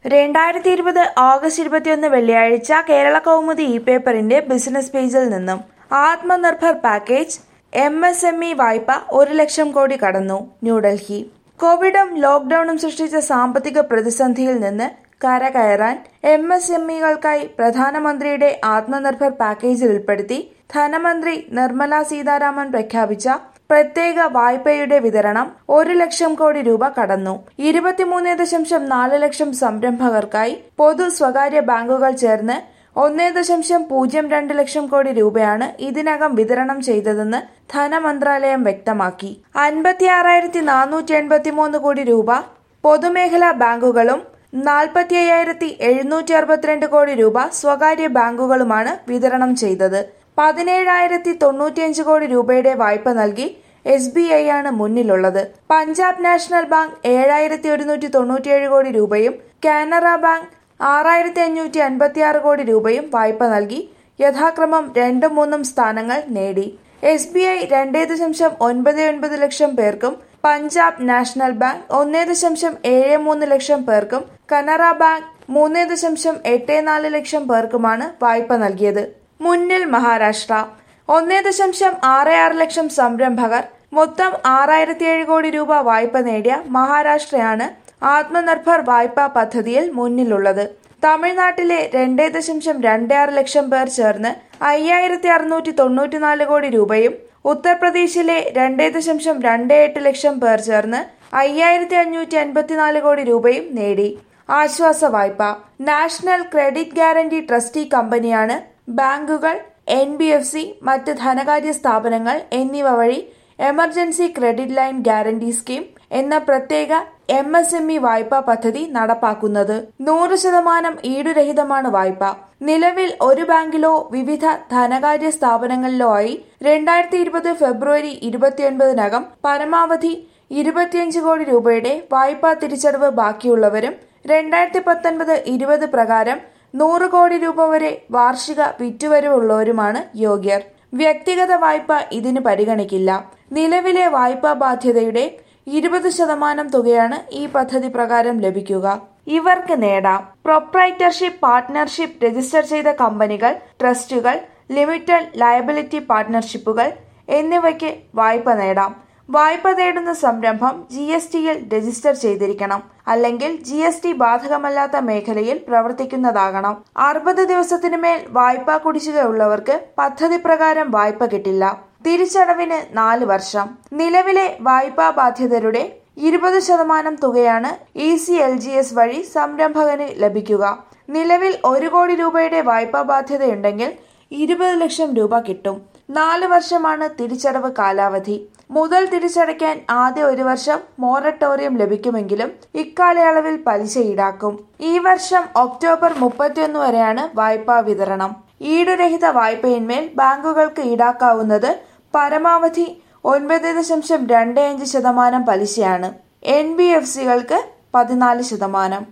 രണ്ടായിരത്തി ഇരുപത് ഓഗസ്റ്റ് ഇരുപത്തിയൊന്ന് വെള്ളിയാഴ്ച കേരള കൗമുദി ഇ പേപ്പറിന്റെ ബിസിനസ് പേജിൽ നിന്നും Atmanirbhar package M S M E വായ്പ ഒരു ലക്ഷം കോടി കടന്നു ന്യൂഡൽഹി കോവിഡും ലോക്ഡൌണും സൃഷ്ടിച്ച സാമ്പത്തിക പ്രതിസന്ധിയിൽ നിന്ന് കരകയറാൻ എം എസ് എം ഇകൾക്കായി പ്രധാനമന്ത്രിയുടെ ആത്മനിർഭർ പാക്കേജിൽ ഉൾപ്പെടുത്തി ധനമന്ത്രി നിർമ്മല സീതാരാമൻ പ്രഖ്യാപിച്ച പ്രത്യേക വായ്പയുടെ വിതരണം ഒരു ലക്ഷം കോടി രൂപ കടന്നു ഇരുപത്തിമൂന്ന് ദശാംശം നാല് ലക്ഷം സംരംഭകർക്കായി പൊതു സ്വകാര്യ ബാങ്കുകൾ ചേർന്ന് ഒന്നേ ദശാംശം പൂജ്യം രണ്ട് ലക്ഷം കോടി രൂപയാണ് ഇതിനകം വിതരണം ചെയ്തതെന്ന് ധനമന്ത്രാലയം വ്യക്തമാക്കി അൻപത്തിയാറായിരത്തി നാനൂറ്റി എൺപത്തിമൂന്ന് കോടി രൂപ പൊതുമേഖലാ ബാങ്കുകളും നാൽപ്പത്തി അയ്യായിരത്തി എഴുന്നൂറ്റി അറുപത്തിരണ്ട് കോടി രൂപ സ്വകാര്യ ബാങ്കുകളുമാണ് വിതരണം ചെയ്തത് പതിനേഴായിരത്തി തൊണ്ണൂറ്റിയഞ്ച് കോടി രൂപയുടെ വായ്പ നൽകി എസ് ബി ഐ ആണ് മുന്നിലുള്ളത് പഞ്ചാബ് നാഷണൽ ബാങ്ക് ഏഴായിരത്തി ഒരുന്നൂറ്റി തൊണ്ണൂറ്റിയേഴ് കോടി രൂപയും കാനറ ബാങ്ക് ആറായിരത്തി അഞ്ഞൂറ്റി അൻപത്തിയാറ് കോടി രൂപയും വായ്പ നൽകി യഥാക്രമം രണ്ടും മൂന്നും സ്ഥാനങ്ങൾ നേടി എസ് ബി ഐ രണ്ടേ ദശാംശം ഒൻപത് ഒൻപത് ലക്ഷം പേർക്കും പഞ്ചാബ് നാഷണൽ ബാങ്ക് ഒന്നേ ദശാംശം ഏഴ് മൂന്ന് ലക്ഷം പേർക്കും കനറ ബാങ്ക് മൂന്ന് ദശാംശം എട്ട് നാല് ലക്ഷം പേർക്കുമാണ് വായ്പ നൽകിയത് മുന്നിൽ മഹാരാഷ്ട്ര ഒന്നേ ദശാംശം ആറ് ആറ് ലക്ഷം സംരംഭകർ മൊത്തം ആറായിരത്തി ഏഴ് കോടി രൂപ വായ്പ നേടിയ മഹാരാഷ്ട്രയാണ് ആത്മനിർഭർ വായ്പാ പദ്ധതിയിൽ മുന്നിലുള്ളത് തമിഴ്നാട്ടിലെ രണ്ടേ ദശാംശം രണ്ട് ആറ് ലക്ഷം പേർ ചേർന്ന് അയ്യായിരത്തി അറുന്നൂറ്റി തൊണ്ണൂറ്റിനാല് കോടി രൂപയും ഉത്തർപ്രദേശിലെ രണ്ടേ ദശാംശം രണ്ട് എട്ട് ലക്ഷം പേർ ചേർന്ന് അയ്യായിരത്തി അഞ്ഞൂറ്റി അൻപത്തിനാല് കോടി രൂപയും നേടി ആശ്വാസ വായ്പ നാഷണൽ ക്രെഡിറ്റ് ഗ്യാരണ്ടി ട്രസ്റ്റി കമ്പനിയാണ് ബാങ്കുകൾ എൻ ബി എഫ് സി മറ്റ് ധനകാര്യ സ്ഥാപനങ്ങൾ എന്നിവ വഴി emergency credit line guarantee scheme എന്ന പ്രത്യേക എം എസ് എം ഇ വായ്പാ പദ്ധതി നടപ്പാക്കുന്നത് നൂറ് ശതമാനം ഈടുരഹിതമാണ് വായ്പ നിലവിൽ ഒരു ബാങ്കിലോ വിവിധ ധനകാര്യ സ്ഥാപനങ്ങളിലോ ആയി രണ്ടായിരത്തി ഇരുപത് ഫെബ്രുവരി ഇരുപത്തിയൊൻപതിനകം പരമാവധി ഇരുപത്തിയഞ്ച് കോടി രൂപയുടെ വായ്പാ തിരിച്ചടവ് ബാക്കിയുള്ളവരും രണ്ടായിരത്തി പത്തൊൻപത് ഇരുപത് പ്രകാരം നൂറ് കോടി രൂപ വരെ വാർഷിക വിറ്റുവരവുള്ളവരുമാണ് യോഗ്യർ വ്യക്തിഗത വായ്പ ഇതിന് പരിഗണിക്കില്ല നിലവിലെ വായ്പാ ബാധ്യതയുടെ ഇരുപത് ശതമാനം തുകയാണ് ഈ പദ്ധതി പ്രകാരം ലഭിക്കുക ഇവർക്ക് നേടാം പ്രൊപ്രൈറ്റർഷിപ്പ് പാർട്ട്ണർഷിപ്പ് രജിസ്റ്റർ ചെയ്ത കമ്പനികൾ ട്രസ്റ്റുകൾ ലിമിറ്റഡ് ലയബിലിറ്റി പാർട്ട്ണർഷിപ്പുകൾ എന്നിവയ്ക്ക് വായ്പ നേടാം വായ്പ തേടുന്ന സംരംഭം ജി എസ് ടിയിൽ രജിസ്റ്റർ ചെയ്തിരിക്കണം അല്ലെങ്കിൽ ജി എസ് ടി ബാധകമല്ലാത്ത മേഖലയിൽ പ്രവർത്തിക്കുന്നതാകണം അറുപത് ദിവസത്തിനു മേൽ വായ്പാ കുടിശ്ശിക ഉള്ളവർക്ക് പദ്ധതി പ്രകാരം വായ്പ കിട്ടില്ല തിരിച്ചടവിന് നാല് വർഷം നിലവിലെ വായ്പാ ബാധ്യതരുടെ ഇരുപത് ശതമാനം തുകയാണ് E C L G S വഴി സംരംഭകന് ലഭിക്കുക നിലവിൽ ഒരു കോടി രൂപയുടെ വായ്പാ ബാധ്യതയുണ്ടെങ്കിൽ ഇരുപത് ലക്ഷം രൂപ കിട്ടും നാല് വർഷമാണ് തിരിച്ചടവ് കാലാവധി മുതൽ തിരിച്ചടയ്ക്കാൻ ആദ്യ ഒരു വർഷം മോറട്ടോറിയം ലഭിക്കുമെങ്കിലും ഇക്കാലയളവിൽ പലിശ ഈടാക്കും ഈ വർഷം ഒക്ടോബർ മുപ്പത്തിയൊന്ന് വരെയാണ് വായ്പാ വിതരണം ഈടുരഹിത വായ്പയിന്മേൽ ബാങ്കുകൾക്ക് ഈടാക്കാവുന്നത് പരമാവധി ഒൻപത് ദശാംശം രണ്ട് അഞ്ച് ശതമാനം പലിശയാണ് എൻ ബി എഫ് സികൾക്ക് പതിനാല് ശതമാനം